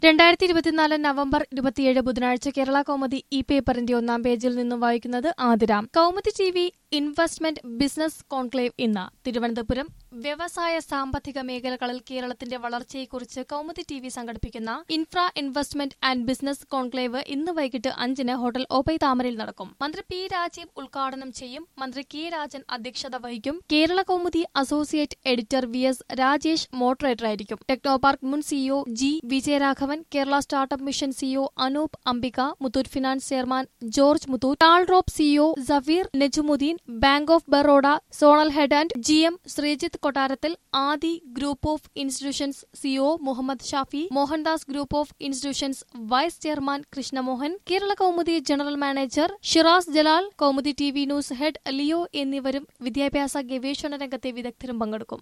രണ്ടായിരത്തി ഇരുപത്തിനാല് നവംബർ ഇരുപത്തിയേഴ് ബുധനാഴ്ച കേരള കൗമുദി ഈ പേപ്പറിന്റെ ഒന്നാം പേജിൽ നിന്നും വായിക്കുന്നത് ആതിരാം Kaumudi T V investment business conclave ഇന്ന് തിരുവനന്തപുരം വ്യവസായ സാമ്പത്തിക മേഖലകളിൽ കേരളത്തിന്റെ വളർച്ചയെക്കുറിച്ച് കൗമുദി ടി വി സംഘടിപ്പിക്കുന്ന infra investment and business conclave ഇന്ന് വൈകിട്ട് അഞ്ചിന് ഹോട്ടൽ ഓബൈ താമരയിൽ നടക്കും മന്ത്രി പി രാജീവ് ഉദ്ഘാടനം ചെയ്യും മന്ത്രി കെ രാജൻ അധ്യക്ഷത വഹിക്കും Kerala Kaumudi associate editor V S Rajesh മോഡറേറ്ററായിരിക്കും ടെക്നോ പാർക്ക് മുൻ CEO G Vijayaraghavan Kerala startup mission CEO Anoop Ambika Muthoot finance chairman George Muthoot Talrop CEO Safeer Najumudeen bank of Baroda zonal head and G M Sreejith Kottarathil Adi group of institutions CEO Muhammad Shafi Mohandas group of institutions vice chairman Krishnamohan Kerala Kaumudi general manager Shiraz Jalal Kaumudi T V news head Leo എന്നിവരും വിദ്യാഭ്യാസ ഗവേഷണ രംഗത്തെ വിദഗ്ധരും പങ്കെടുക്കും